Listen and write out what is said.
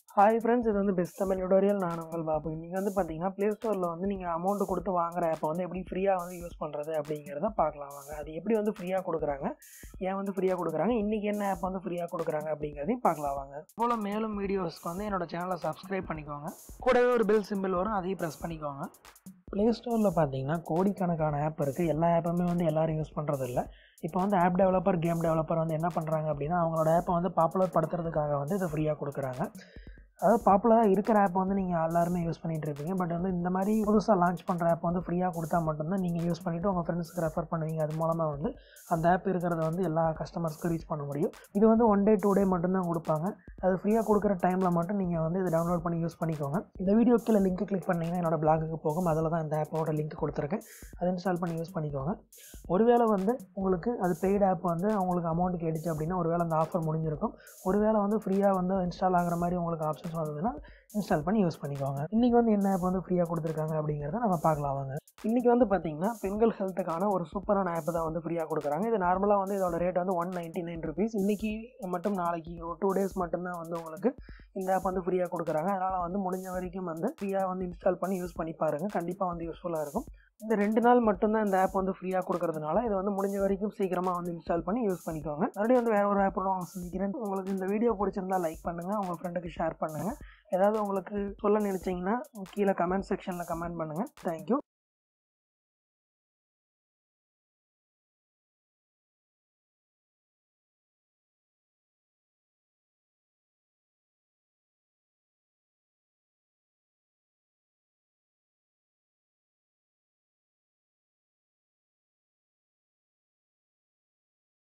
hi friends இது வந்து best Tamil tutorial நான் உங்கள் பாபு இன்றைக்கி வந்து பார்த்தீங்கன்னா ப்ளே ஸ்டோரில் வந்து நீங்கள் அமௌண்ட் கொடுத்து வாங்குற ஆப்பை வந்து எப்படி ஃப்ரீயாக வந்து யூஸ் பண்ணுறது அப்படிங்கிறத பார்க்கலாம் வாங்க அது எப்படி வந்து ஃப்ரீயாக கொடுக்குறாங்க ஏன் வந்து ஃப்ரீயாக கொடுக்குறாங்க இன்றைக்கி என்ன ஆப் வந்து ஃப்ரீயாக கொடுக்குறாங்க அப்படிங்கிறதையும் பார்க்கலாம் வாங்க போல் மேலும் வீடியோஸ்க்கு வந்து என்னோட சேனலை சப்ஸ்கிரைப் பண்ணிக்கோங்க கூடவே ஒரு பெல் சிம்பிள் வரும் அதையும் ப்ரெஸ் பண்ணிக்கோங்க ப்ளே ஸ்டோரில் பார்த்தீங்கன்னா கோடிக்கணக்கான ஆப் இருக்குது எல்லா ஆப்புமே வந்து எல்லோரும் யூஸ் பண்ணுறது இல்லை இப்போ வந்து ஆப் டெவலப்பர் கேம் டெவலப்பர் வந்து என்ன பண்ணுறாங்க அப்படின்னா அவங்களோட ஆப்பை வந்து பாப்புலர் படுத்துறதுக்காக வந்து இதை ஃப்ரீயாக கொடுக்குறாங்க அதாவது பாப்புலராக இருக்கிற ஆப் வந்து நீங்கள் எல்லாருமே யூஸ் பண்ணிகிட்டு இருப்பீங்க பட் வந்து இந்த மாதிரி புதுசாக லான்ச் பண்ணுற ஆப் வந்து ஃப்ரீயாக கொடுத்தா மட்டும்தான் நீங்கள் யூஸ் பண்ணிவிட்டு உங்கள் ஃப்ரெண்ட்ஸுக்கு ரெஃபர் பண்ணுவீங்க அது மூலமாக வந்து அந்த ஆப் இருக்கிறத வந்து எல்லா கஸ்டமர்ஸ்க்கும் ரீச் பண்ண முடியும் இது வந்து ஒன் டே டூ டே மட்டும்தான் கொடுப்பாங்க அது ஃப்ரீயாக கொடுக்குற டைமில் மட்டும் நீங்கள் வந்து இதை டவுன்லோட் பண்ணி யூஸ் பண்ணிக்கோங்க இந்த வீடியோ கீழே லிங்க் கிளிக் பண்ணிங்கன்னா என்னோட பிளாகுக்கு போகும் அதில் தான் இந்த ஆப்போட லிங்க் கொடுத்துருக்கேன் அதை இன்ஸ்டால் பண்ணி யூஸ் பண்ணிக்கோங்க ஒருவேளை வந்து உங்களுக்கு அது பெய்டு ஆப் வந்து உங்களுக்கு அமௌண்ட் கேட்டுச்சு அப்படின்னா ஒருவேளை அந்த ஆஃபர் முடிஞ்சிருக்கும் ஒருவேளை வந்து ஃப்ரீயாக வந்து இன்ஸ்டால் ஆகிற மாதிரி உங்களுக்கு ஆப்ஷன்ஸ் வந்ததுன்னா இன்ஸ்டால் பண்ணி யூஸ் பண்ணிக்கோங்க இன்றைக்கி வந்து என்ன ஆப் வந்து ஃப்ரீயாக கொடுத்துருக்காங்க அப்படிங்கிறத நம்ம பார்க்கலாம் வாங்க இன்றைக்கி வந்து பார்த்திங்கன்னா பெண்கள் ஹெல்த்துக்கான ஒரு சூப்பரான ஆப் தான் வந்து ஃப்ரீயாக கொடுக்குறாங்க இது நார்மலாக வந்து இதோட ரேட் வந்து ஒன் நைன்ட்டி நைன் ருபீஸ் இன்றைக்கி மட்டும் நாளைக்கு ஒரு டூ டேஸ் மட்டும்தான் வந்து உங்களுக்கு இந்த ஆப் வந்து ஃப்ரீயாக கொடுக்குறாங்க அதனால் வந்து முடிஞ்ச வரைக்கும் வந்து ஃப்ரீயாக வந்து இன்ஸ்டால் பண்ணி யூஸ் பண்ணி பாருங்கள் கண்டிப்பாக வந்து யூஸ்ஃபுல்லாக இருக்கும் இந்த ரெண்டு நாள் மட்டும்தான் இந்த ஆப் வந்து ஃப்ரீயாக கொடுக்கறதுனால இதை வந்து முடிஞ்ச வரைக்கும் சீக்கிரமாக வந்து இன்ஸ்டால் பண்ணி யூஸ் பண்ணிக்கோங்க மறுபடியும் வந்து வேறு ஒரு ஆப்போட நான் சந்திக்கிறேன் உங்களுக்கு இந்த வீடியோ பிடிச்சிருந்தா லைக் பண்ணுங்கள் உங்கள் ஃப்ரெண்டுக்கு ஷேர் பண்ணுங்கள் ஏதாவது உங்களுக்கு சொல்ல நினச்சிங்கன்னா கீழே கமெண்ட் செக்ஷனில் கமெண்ட் பண்ணுங்கள் தேங்க்யூ